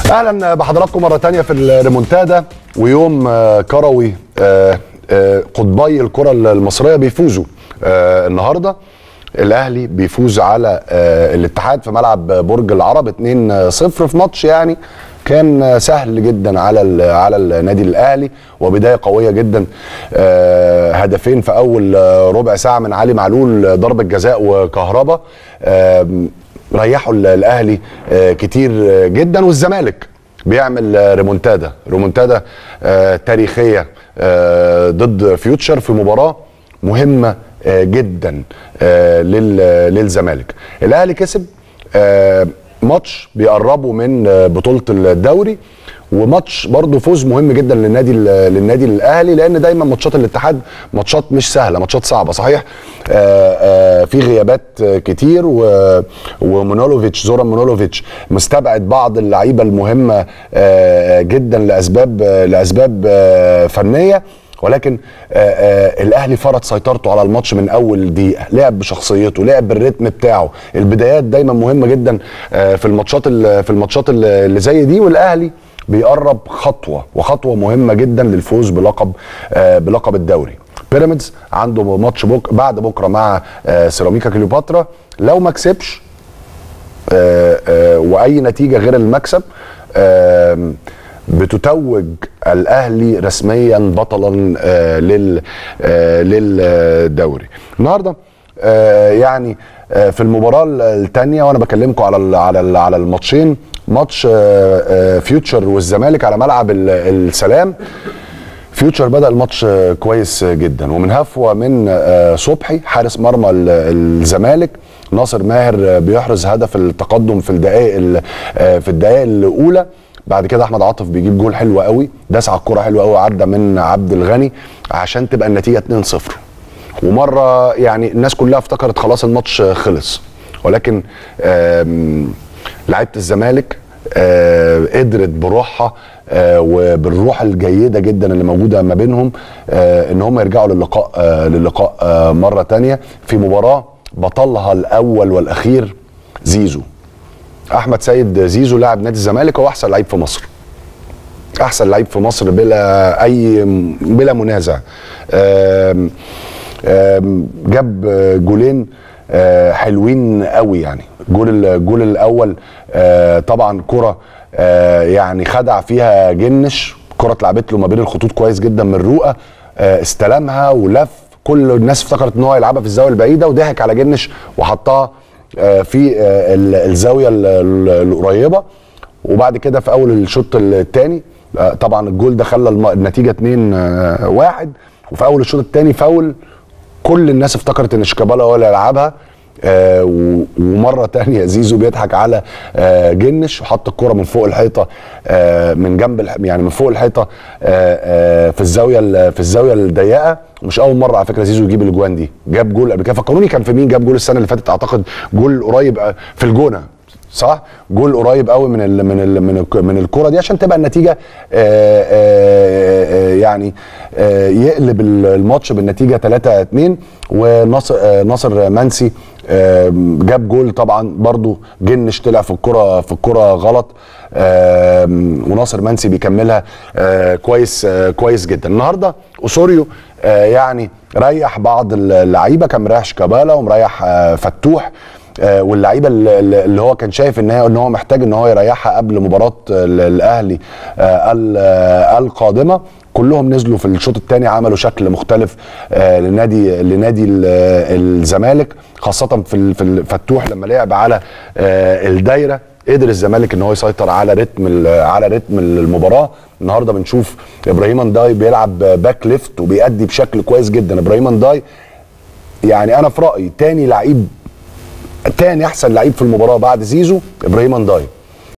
اهلا بحضراتكم مره تانية في الريمونتادا ويوم آه، كروي آه، آه، قطبي الكره المصريه بيفوزوا آه، النهارده الاهلي بيفوز على آه، الاتحاد في ملعب برج العرب 2-0 في ماتش يعني كان سهل جدا على ال- على النادي الاهلي وبدايه قويه جدا آه، هدفين في اول آه، ربع ساعه من علي معلول آه، ضربه جزاء وكهربا آم، ريحوا ال- الاهلي آه، كتير آه، جدا والزمالك بيعمل آه، ريمونتادا ريمونتادا آه، تاريخيه آه، ضد فيوتشر في مباراه مهمه آه، جدا آه، لل- للزمالك الاهلي كسب آه، ماتش بيقربوا من آه، بطوله الدوري وماتش برضه فوز مهم جدا للنادي للنادي الاهلي لان دايما ماتشات الاتحاد ماتشات مش سهله ماتشات صعبه صحيح آه، آه، في غيابات آه، كتير و- ومونولوفيتش زوران مونولوفيتش مستبعد بعض اللعيبه المهمه آه، جدا لاسباب آه، لاسباب آه، فنيه ولكن آه آه الاهلي فرض سيطرته على الماتش من اول دقيقه لعب بشخصيته لعب بالريتم بتاعه البدايات دايما مهمه جدا آه في الماتشات ال- في الماتشات ال- اللي زي دي والاهلي بيقرب خطوه وخطوه مهمه جدا للفوز بلقب آه بلقب الدوري بيراميدز عنده ماتش بك بعد بكره مع آه سيراميكا كليوباترا لو ما كسبش آه، آه، واي نتيجه غير المكسب آم، بتتوج الاهلي رسميا بطلا آه، لل آه، للدوري النهارده آه، يعني آه، في المباراه الثانيه وانا بكلمكم على ال- على ال- على الماتشين ماتش آه، آه، فيوتشر والزمالك على ملعب ال- السلام فيوتشر بدا الماتش آه، كويس آه، جدا ومن هفوه من آه، صبحي حارس مرمى ال- الزمالك ناصر ماهر آه، بيحرز هدف التقدم في الدقائق ال- آه، في الدقائق الاولى بعد كده احمد عاطف بيجيب جول حلو قوي داس على الكوره حلو قوي عدى من عبد الغني عشان تبقى النتيجه 2-0 ومره يعني الناس كلها افتكرت خلاص الماتش آه، خلص ولكن آم، لعيبه الزمالك آه، قدرت بروحها آه، وبالروح الجيده جدا اللي موجوده ما بينهم آه، ان هم يرجعوا للقاء آه، للقاء آه، مره تانية في مباراه بطلها الاول والاخير زيزو احمد سيد زيزو لاعب نادي الزمالك هو احسن لعيب في مصر احسن لعيب في مصر بلا اي بلا منازع آم، آم، جاب جولين آه، حلوين قوي يعني جول الجول الاول آه، طبعا كره آه، يعني خدع فيها جنش كره اتلعبت له ما بين الخطوط كويس جدا من رؤى آه، استلمها ولف كل الناس افتكرت ان هو يلعبها في الزاويه البعيده وضحك على جنش وحطها آه، في آه، ال- الزاويه ال- ال- القريبه وبعد كده في اول الشوط الثاني طبعا الجول ده خلى الم- النتيجه 2 آه، واحد وفي اول الشوط الثاني فاول كل الناس افتكرت ان شيكابالا هو اللي هيلعبها آه و- ومره تانية زيزو بيضحك على آه جنش وحط الكرة من فوق الحيطه آه من جنب الح- يعني من فوق الحيطه آه آه في الزاويه ال- في الزاويه الضيقه مش اول مره على فكره زيزو يجيب الاجوان دي جاب جول قبل كده فكروني كان في مين جاب جول السنه اللي فاتت اعتقد جول قريب آه، في الجونه صح جول قريب قوي من ال من ال من ال من الكره دي عشان تبقى النتيجه آه، آه، آه، يعني آه، يقلب ال- الماتش بالنتيجه 3 2 وناصر آه، ناصر منسي آه، جاب جول طبعا برضو جنش طلع في الكره في الكره غلط آه، وناصر منسي بيكملها آه، كويس آه، كويس جدا النهارده اسوريو آه، يعني ريح بعض اللعيبه كان مريح شيكابالا ومريح آه، فتوح آه، واللعيبه اللي اللي هو كان شايف ان هي ان هو محتاج ان هو يريحها قبل مباراه ال- الاهلي آه، ال- آه، القادمه كلهم نزلوا في الشوط الثاني عملوا شكل مختلف آه، لنادي لنادي ال- آه، الزمالك خاصه في ال- في الفتوح لما لعب على آه، الدايره قدر الزمالك ان هو يسيطر على رتم ال- على رتم المباراه النهارده بنشوف ابراهيم انداي بيلعب باك ليفت وبيأدي بشكل كويس جدا ابراهيم انداي يعني انا في رايي تاني لعيب تاني احسن لعيب في المباراه بعد زيزو ابراهيم انداي